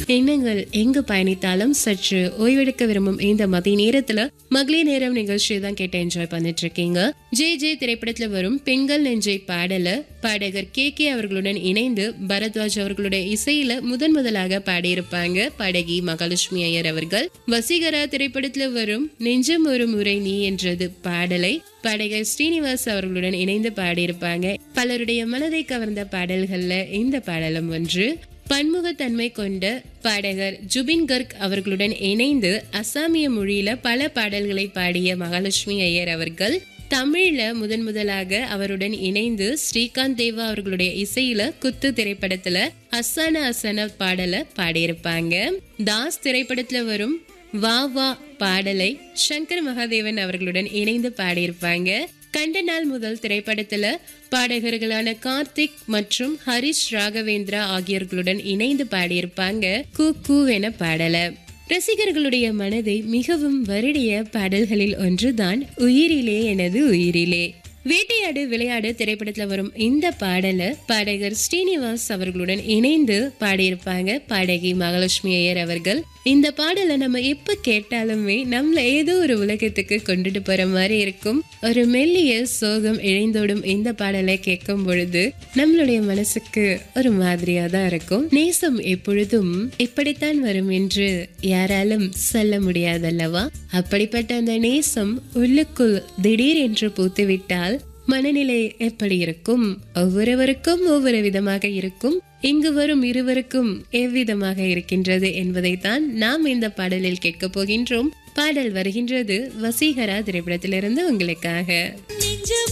எண்ணங்கள் எங்கு பயணித்தாலும் சற்று ஓய்வெடுக்க விரும்பும் இந்த மதிய நேரத்துல மகளிர் நேரம் நிகழ்ச்சியை தான் கேட்டு என்ஜாய் பண்ணிட்டு இருக்கீங்க ஜே ஜே திரைப்படத்துல வரும் பெண்கள் நெஞ்சை பாடல பாடகர் கே கே அவர்களுடன் இணைந்து பரத்வாஜ் அவர்களுடைய இசையில முதன் முதலாக பாடியிருப்பாங்க பாடகி மகாலட்சுமி ஐயர் அவர்கள் வசீகரா திரைப்படத்துல வரும் நெஞ்சம் ஒரு முறை நீ என்றது பாடலை பாடகர் ஸ்ரீனிவாஸ் அவர்களுடன் இணைந்து பாடியிருப்பாங்க பலருடைய மனதை கவர்ந்த பாடல்கள்ல இந்த பாடலும் ஒன்று பன்முகத்தன்மை கொண்ட பாடகர் ஜுபின் கர்க் அவர்களுடன் இணைந்து அசாமிய மொழியில பல பாடல்களை பாடிய மகாலட்சுமி ஐயர் அவர்கள் தமிழ்ல முதன் முதலாக அவருடன் இணைந்து ஸ்ரீகாந்த் தேவா அவர்களுடைய இசையில குத்து திரைப்படத்துல அசான அசன பாடல பாடியிருப்பாங்க தாஸ் திரைப்படத்துல வரும் வா வா பாடலை சங்கர் மகாதேவன் அவர்களுடன் இணைந்து பாடியிருப்பாங்க கண்ட நாள் முதல் திரைப்படத்துல பாடகர்களான கார்த்திக் மற்றும் ஹரிஷ் ராகவேந்திரா ஆகியோர்களுடன் இணைந்து பாடியிருப்பாங்க கூ கூ என பாடல ரசிகர்களுடைய மனதை மிகவும் வருடிய பாடல்களில் ஒன்றுதான் உயிரிலே எனது உயிரிலே வேட்டையாடு விளையாடு திரைப்படத்துல வரும் இந்த பாடல பாடகர் ஸ்ரீனிவாஸ் அவர்களுடன் இணைந்து பாடியிருப்பாங்க பாடகி மகாலட்சுமி ஐயர் அவர்கள் இந்த பாடலை நம்ம எப்ப கேட்டாலுமே நம்மள ஏதோ ஒரு உலகத்துக்கு கொண்டுட்டு போற மாதிரி இருக்கும் ஒரு மெல்லிய சோகம் இழைந்தோடும் இந்த பாடலை கேட்கும் பொழுது நம்மளுடைய மனசுக்கு ஒரு மாதிரியா தான் இருக்கும் நேசம் எப்பொழுதும் இப்படித்தான் வரும் என்று யாராலும் சொல்ல முடியாதல்லவா அப்படிப்பட்ட அந்த நேசம் உள்ளுக்குள் திடீர் என்று பூத்துவிட்டால் மனநிலை எப்படி இருக்கும் ஒவ்வொருவருக்கும் ஒவ்வொரு விதமாக இருக்கும் இங்கு வரும் இருவருக்கும் எவ்விதமாக இருக்கின்றது என்பதைத்தான் நாம் இந்த பாடலில் கேட்க போகின்றோம் பாடல் வருகின்றது வசீகரா திரைப்படத்திலிருந்து உங்களுக்காக